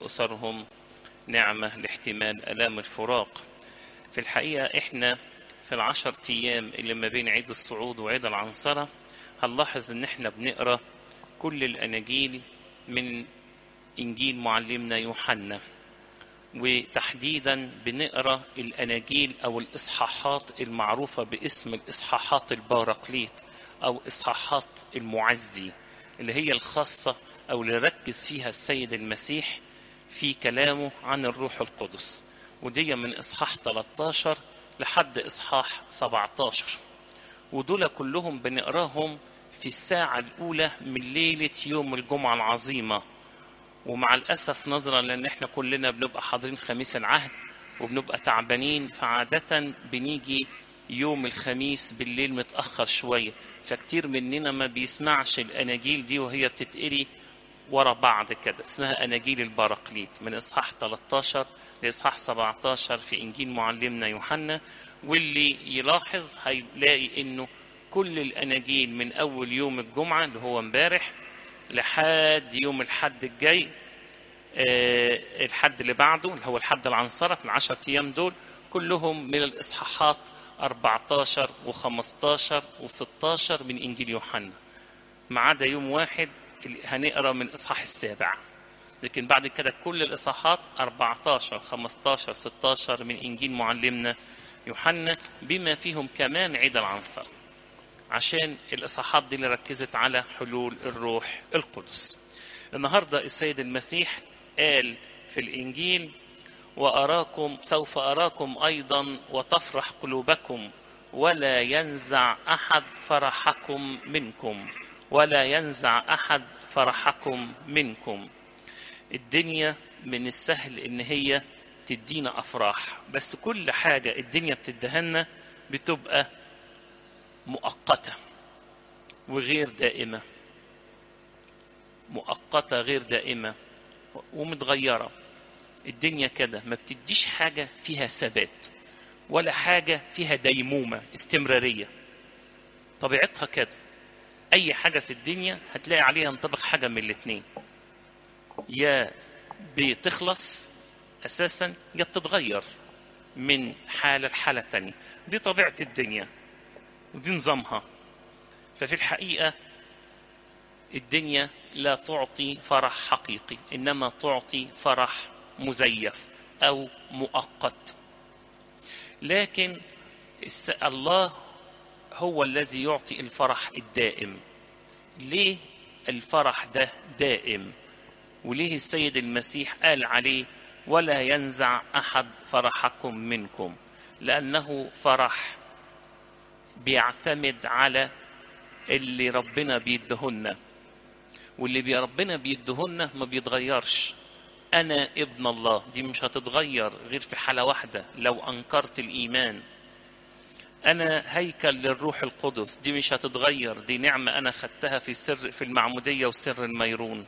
ولأسرهم نعمة لاحتمال ألام الفراق في الحقيقة إحنا في العشر أيام اللي ما بين عيد الصعود وعيد العنصرة هنلاحظ إن إحنا بنقرأ كل الأناجيل من إنجيل معلمنا يوحنا وتحديدا بنقرا الاناجيل او الاصحاحات المعروفه باسم الاصحاحات الباراقليط او اصحاحات المعزي اللي هي الخاصه او اللي ركز فيها السيد المسيح في كلامه عن الروح القدس ودي من اصحاح 13 لحد اصحاح 17 ودول كلهم بنقراهم في الساعه الاولى من ليله يوم الجمعه العظيمه ومع الأسف نظرا لأن احنا كلنا بنبقى حاضرين خميس العهد وبنبقى تعبانين فعادة بنيجي يوم الخميس بالليل متأخر شوية فكتير مننا ما بيسمعش الأناجيل دي وهي بتتقري ورا بعض كده اسمها أناجيل البراقليط من إصحاح 13 لإصحاح 17 في إنجيل معلمنا يوحنا واللي يلاحظ هيلاقي إنه كل الأناجيل من أول يوم الجمعة اللي هو امبارح لحد يوم الحد الجاي آه الحد اللي بعده اللي هو الحد العنصرة في العشرة أيام دول كلهم من الإصحاحات 14 و15 و16 من إنجيل يوحنا ما عدا يوم واحد اللي هنقرا من الإصحاح السابع لكن بعد كده كل الإصحاحات 14 15 16 من إنجيل معلمنا يوحنا بما فيهم كمان عيد العنصر عشان الإصحاحات دي اللي ركزت على حلول الروح القدس النهاردة السيد المسيح قال في الإنجيل وأراكم سوف أراكم أيضا وتفرح قلوبكم ولا ينزع أحد فرحكم منكم ولا ينزع أحد فرحكم منكم الدنيا من السهل إن هي تدينا أفراح بس كل حاجة الدنيا بتدهنا بتبقى مؤقتة وغير دائمة مؤقتة غير دائمة ومتغيرة الدنيا كده ما بتديش حاجة فيها ثبات ولا حاجة فيها ديمومة استمرارية طبيعتها كده أي حاجة في الدنيا هتلاقي عليها ينطبق حاجة من الاتنين يا بتخلص أساسا يا بتتغير من حالة لحالة تانية دي طبيعة الدنيا ودي نظامها ففي الحقيقة الدنيا لا تعطي فرح حقيقي إنما تعطي فرح مزيف أو مؤقت لكن الله هو الذي يعطي الفرح الدائم ليه الفرح ده دائم وليه السيد المسيح قال عليه ولا ينزع أحد فرحكم منكم لأنه فرح بيعتمد على اللي ربنا بيدهن واللي بي ربنا بيدهن ما بيتغيرش أنا ابن الله دي مش هتتغير غير في حالة واحدة لو أنكرت الإيمان أنا هيكل للروح القدس دي مش هتتغير دي نعمة أنا خدتها في سر في المعمودية وسر الميرون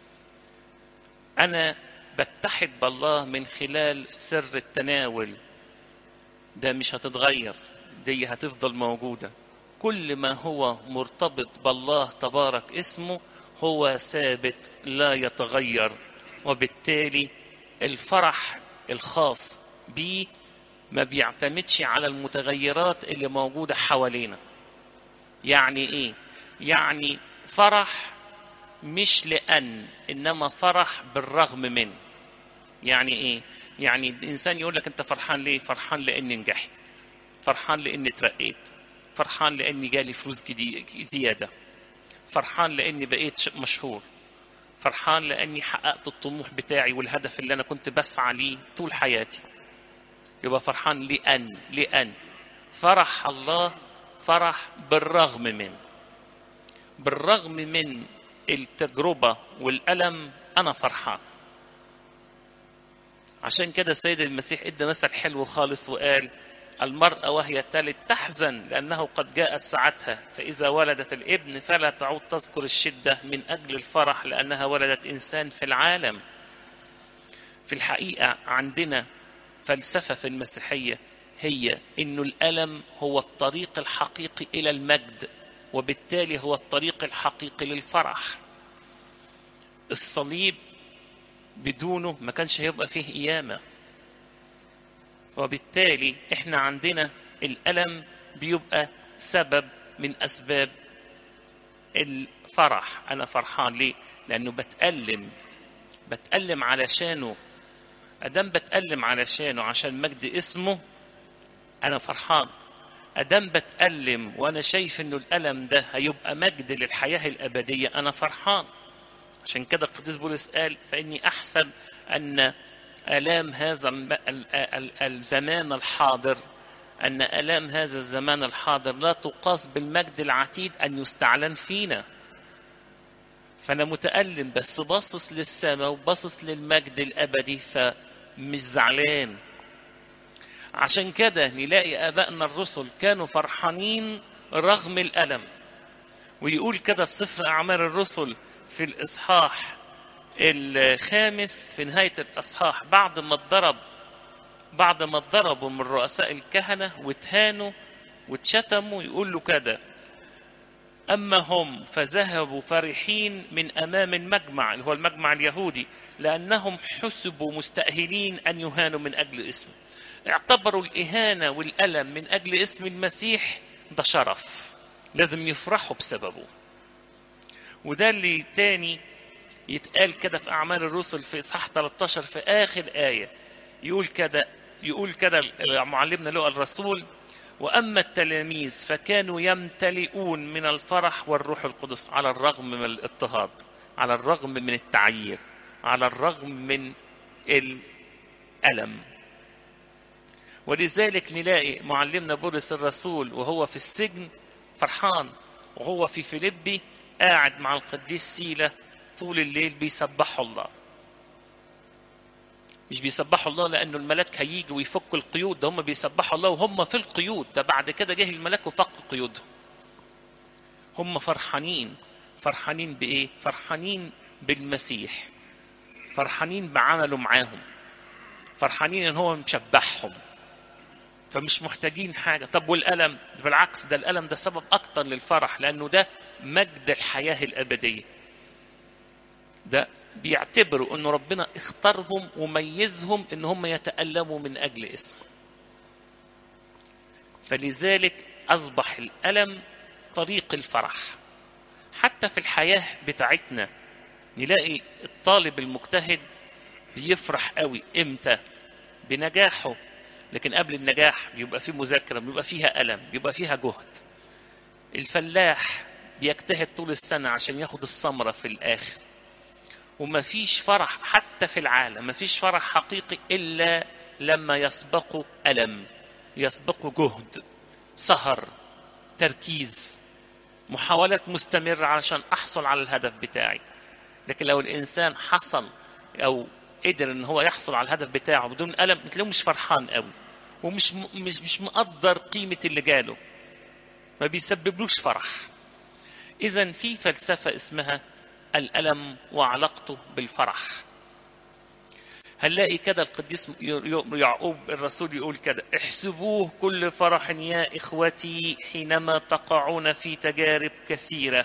أنا بتحد بالله من خلال سر التناول ده مش هتتغير دي هتفضل موجودة كل ما هو مرتبط بالله تبارك اسمه هو ثابت لا يتغير وبالتالي الفرح الخاص بيه ما بيعتمدش على المتغيرات اللي موجودة حوالينا يعني ايه يعني فرح مش لأن إنما فرح بالرغم من يعني ايه يعني الإنسان يقول لك أنت فرحان ليه فرحان لأني نجحت فرحان لاني اترقيت فرحان لاني جالي فلوس جديد زياده فرحان لاني بقيت مشهور فرحان لاني حققت الطموح بتاعي والهدف اللي انا كنت بسعى ليه طول حياتي يبقى فرحان لان لان فرح الله فرح بالرغم من بالرغم من التجربه والالم انا فرحان عشان كده السيد المسيح ادى مثل حلو خالص وقال المرأة وهي تلد تحزن لأنه قد جاءت ساعتها فإذا ولدت الابن فلا تعود تذكر الشدة من أجل الفرح لأنها ولدت إنسان في العالم في الحقيقة عندنا فلسفة في المسيحية هي أن الألم هو الطريق الحقيقي إلى المجد وبالتالي هو الطريق الحقيقي للفرح الصليب بدونه ما كانش هيبقى فيه قيامة وبالتالي احنا عندنا الألم بيبقى سبب من أسباب الفرح أنا فرحان ليه؟ لأنه بتألم بتألم علشانه أدام بتألم علشانه عشان مجد اسمه أنا فرحان أدام بتألم وأنا شايف إنه الألم ده هيبقى مجد للحياة الأبدية أنا فرحان عشان كده القديس بولس قال فإني أحسب أن آلام هذا الم- ال- ال- الزمان الحاضر أن آلام هذا الزمان الحاضر لا تقاس بالمجد العتيد أن يستعلن فينا فأنا متألم بس باصص للسماء وباصص للمجد الأبدي فمش زعلان عشان كده نلاقي آبائنا الرسل كانوا فرحانين رغم الألم ويقول كده في سفر أعمال الرسل في الإصحاح الخامس في نهاية الإصحاح بعد ما اتضرب بعد ما اتضربوا من رؤساء الكهنة واتهانوا واتشتموا يقول له كده أما هم فذهبوا فرحين من أمام المجمع اللي هو المجمع اليهودي لأنهم حسبوا مستأهلين أن يهانوا من أجل اسمه اعتبروا الإهانة والألم من أجل اسم المسيح ده شرف لازم يفرحوا بسببه وده اللي تاني يتقال كده في أعمال الرسل في إصحاح 13 في آخر آية يقول كده يقول كده معلمنا لقى الرسول وأما التلاميذ فكانوا يمتلئون من الفرح والروح القدس على الرغم من الاضطهاد على الرغم من التعيير على الرغم من الألم ولذلك نلاقي معلمنا بولس الرسول وهو في السجن فرحان وهو في فيليبي قاعد مع القديس سيلة طول الليل بيسبحوا الله مش بيسبحوا الله لانه الملاك هيجي ويفك القيود ده هم بيسبحوا الله وهم في القيود ده بعد كده جه الملاك وفك قيودهم هم فرحانين فرحانين بايه فرحانين بالمسيح فرحانين بعمله معاهم فرحانين ان هو مشبعهم فمش محتاجين حاجه طب والالم بالعكس ده الالم ده سبب اكتر للفرح لانه ده مجد الحياه الابديه ده بيعتبروا ان ربنا اختارهم وميزهم ان هم يتألموا من اجل اسمه فلذلك اصبح الالم طريق الفرح حتى في الحياة بتاعتنا نلاقي الطالب المجتهد بيفرح قوي امتى بنجاحه لكن قبل النجاح بيبقى فيه مذاكرة بيبقى فيها ألم بيبقى فيها جهد الفلاح بيجتهد طول السنة عشان ياخد الثمرة في الآخر ومفيش فرح حتى في العالم مفيش فرح حقيقي إلا لما يسبقه ألم يسبقه جهد سهر تركيز محاولات مستمرة علشان أحصل على الهدف بتاعي لكن لو الإنسان حصل أو قدر إن هو يحصل على الهدف بتاعه بدون ألم تلاقيه مش فرحان قوي ومش م- مش مش مقدر قيمة اللي جاله ما بيسببلوش فرح إذا في فلسفة اسمها الألم وعلاقته بالفرح هنلاقي كده القديس يعقوب الرسول يقول كده احسبوه كل فرح يا إخوتي حينما تقعون في تجارب كثيرة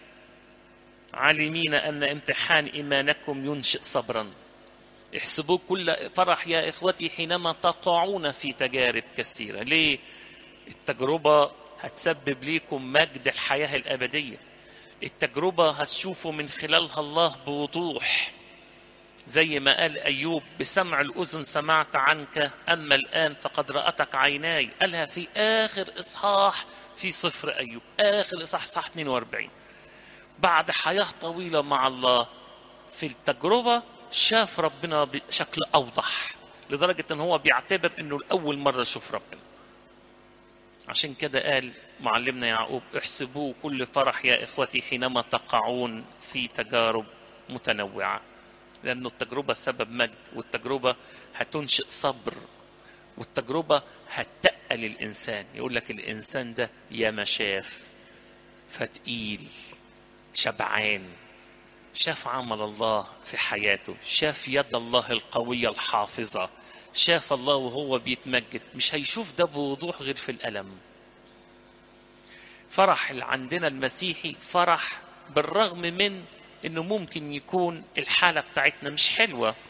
عالمين أن امتحان إيمانكم ينشئ صبرا احسبوه كل فرح يا إخوتي حينما تقعون في تجارب كثيرة ليه؟ التجربة هتسبب ليكم مجد الحياة الأبدية التجربة هتشوفوا من خلالها الله بوضوح زي ما قال أيوب بسمع الأذن سمعت عنك أما الآن فقد رأتك عيناي قالها في آخر إصحاح في صفر أيوب آخر إصحاح صح 42 بعد حياة طويلة مع الله في التجربة شاف ربنا بشكل أوضح لدرجة أن هو بيعتبر أنه لأول مرة يشوف ربنا عشان كده قال معلمنا يعقوب احسبوه كل فرح يا إخوتي حينما تقعون في تجارب متنوعة لأنه التجربة سبب مجد والتجربة هتنشئ صبر والتجربة هتقل الإنسان يقول لك الإنسان ده يا ما شاف فتقيل شبعان شاف عمل الله في حياته شاف يد الله القوية الحافظة شاف الله وهو بيتمجد مش هيشوف ده بوضوح غير في الألم فرح اللي عندنا المسيحي فرح بالرغم من انه ممكن يكون الحالة بتاعتنا مش حلوة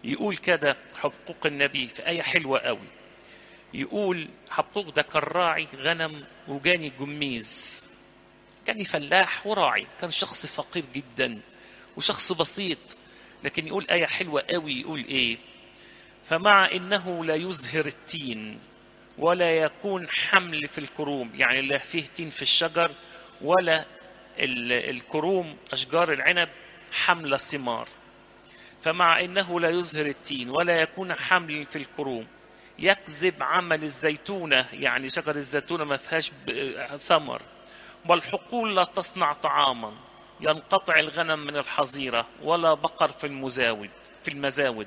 يقول كده حبقوق النبي في آية حلوة قوي يقول حبقوق ده كان راعي غنم وجاني جميز كان فلاح وراعي كان شخص فقير جدا وشخص بسيط لكن يقول آية حلوة قوي يقول إيه فمع إنه لا يزهر التين ولا يكون حمل في الكروم يعني لا فيه تين في الشجر ولا الكروم أشجار العنب حمل ثمار فمع إنه لا يزهر التين ولا يكون حمل في الكروم يكذب عمل الزيتونة يعني شجر الزيتونة ما فيهاش ثمر والحقول لا تصنع طعاما ينقطع الغنم من الحظيرة ولا بقر في المزاود في المزاود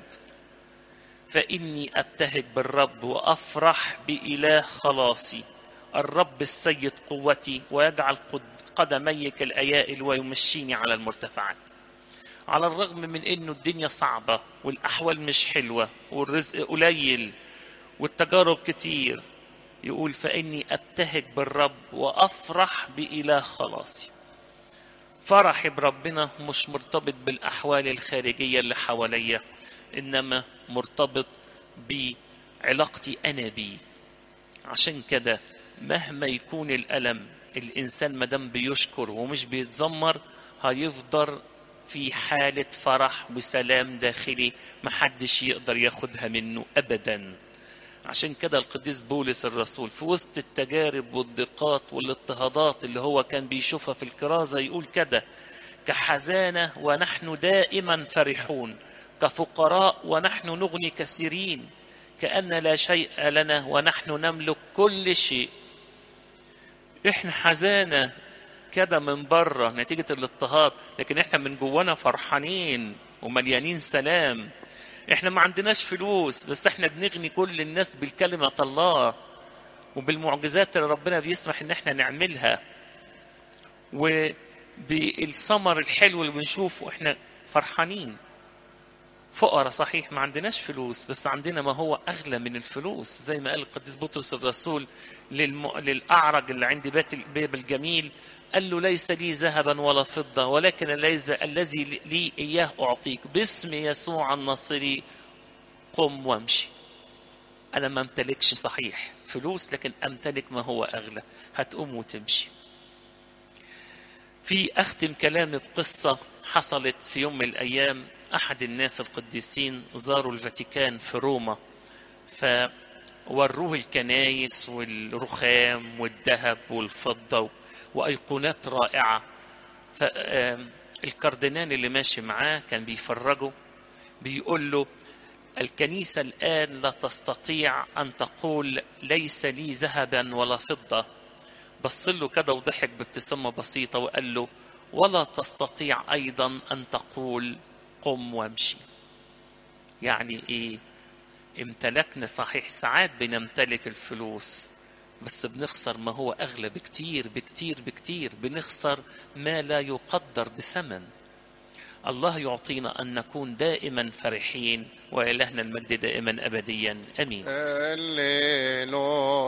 فإني أبتهج بالرب وأفرح بإله خلاصي الرب السيد قوتي ويجعل قدمي كالأيائل ويمشيني على المرتفعات على الرغم من انه الدنيا صعبة والاحوال مش حلوة والرزق قليل والتجارب كتير يقول فاني ابتهج بالرب وافرح باله خلاصي فرحي بربنا مش مرتبط بالاحوال الخارجية اللي حواليا انما مرتبط بعلاقتي انا بيه عشان كده مهما يكون الالم الانسان مادام بيشكر ومش بيتذمر هيفضل في حالة فرح وسلام داخلي محدش يقدر ياخدها منه أبدا عشان كده القديس بولس الرسول في وسط التجارب والضيقات والاضطهادات اللي هو كان بيشوفها في الكرازة يقول كده كحزانة ونحن دائما فرحون كفقراء ونحن نغني كثيرين كأن لا شيء لنا ونحن نملك كل شيء احنا حزانة كده من بره نتيجة الاضطهاد لكن احنا من جوانا فرحانين ومليانين سلام احنا ما عندناش فلوس بس احنا بنغني كل الناس بالكلمة الله وبالمعجزات اللي ربنا بيسمح ان احنا نعملها وبالثمر الحلو اللي بنشوفه احنا فرحانين فقراء صحيح ما عندناش فلوس بس عندنا ما هو أغلى من الفلوس زي ما قال القديس بطرس الرسول للم... للأعرج اللي عند بيت الباب الجميل قال له ليس لي ذهبا ولا فضة ولكن ليس الذي لي إياه أعطيك باسم يسوع الناصري قم وامشي أنا ما امتلكش صحيح فلوس لكن أمتلك ما هو أغلى هتقوم وتمشي في أختم كلامي بقصة حصلت في يوم من الأيام أحد الناس القديسين زاروا الفاتيكان في روما فوروه الكنايس والرخام والذهب والفضة وأيقونات رائعة فالكاردينال اللي ماشي معاه كان بيفرجه بيقول له الكنيسة الآن لا تستطيع أن تقول ليس لي ذهبا ولا فضة بص له كده وضحك بابتسامة بسيطة وقال له ولا تستطيع أيضا أن تقول قم وامشي يعني إيه امتلكنا صحيح ساعات بنمتلك الفلوس بس بنخسر ما هو أغلى بكتير بكتير بكتير بنخسر ما لا يقدر بثمن الله يعطينا أن نكون دائما فرحين وإلهنا المجد دائما أبديا أمين